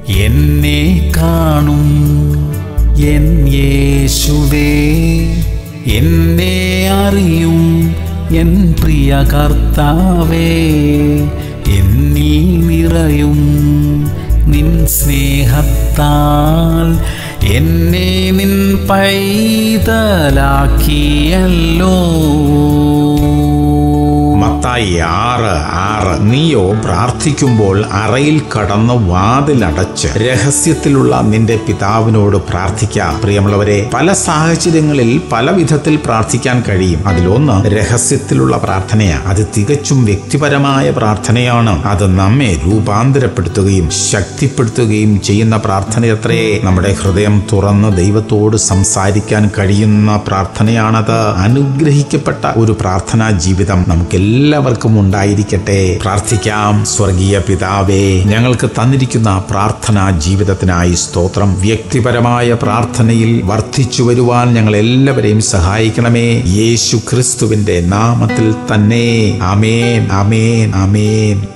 എന്നെ കാണും എൻ യേശുവേ എന്നെ അറിയും എൻ പ്രിയ കർത്താവേ എന്നിൽ നിറയും നിൻ സ്നേഹത്താൽ എന്നെ നിൻ പൈതലാക്കിയല്ലോ മത്തായി ആറ് ആറ് നീയോ പ്രാർത്ഥിക്കുമ്പോൾ അറയിൽ കടന്ന് വാതിലടച്ച് രഹസ്യത്തിലുള്ള നിന്റെ പിതാവിനോട് പ്രാർത്ഥിക്കാം പ്രിയമുള്ളവരെ പല സാഹചര്യങ്ങളിൽ പല വിധത്തിൽ പ്രാർത്ഥിക്കാൻ കഴിയും അതിലൊന്ന് രഹസ്യത്തിലുള്ള പ്രാർത്ഥനയാണ് അത് തികച്ചും വ്യക്തിപരമായ പ്രാർത്ഥനയാണ് അത് നമ്മെ രൂപാന്തരപ്പെടുത്തുകയും ശക്തിപ്പെടുത്തുകയും ചെയ്യുന്ന പ്രാർത്ഥനയത്രേ നമ്മുടെ ഹൃദയം തുറന്ന് ദൈവത്തോട് സംസാരിക്കാൻ കഴിയുന്ന പ്രാർത്ഥനയാണത് അനുഗ്രഹിക്കപ്പെട്ട ഒരു പ്രാർത്ഥനാ ജീവിതം നമുക്കെല്ലാവർക്കും ഉണ്ടായിരിക്കട്ടെ പ്രാർത്ഥിക്കാം സ്വർഗീയ പിതാവേ ഞങ്ങൾക്ക് തന്നിരിക്കുന്ന പ്രാർത്ഥനാ ജീവിതത്തിനായി സ്തോത്രം വ്യക്തിപരമായ പ്രാർത്ഥനയിൽ വർദ്ധിച്ചു വരുവാൻ ഞങ്ങൾ എല്ലാവരെയും സഹായിക്കണമേ യേശു ക്രിസ്തുവിന്റെ നാമത്തിൽ തന്നെ അമേൻ അമേൻ അമേൻ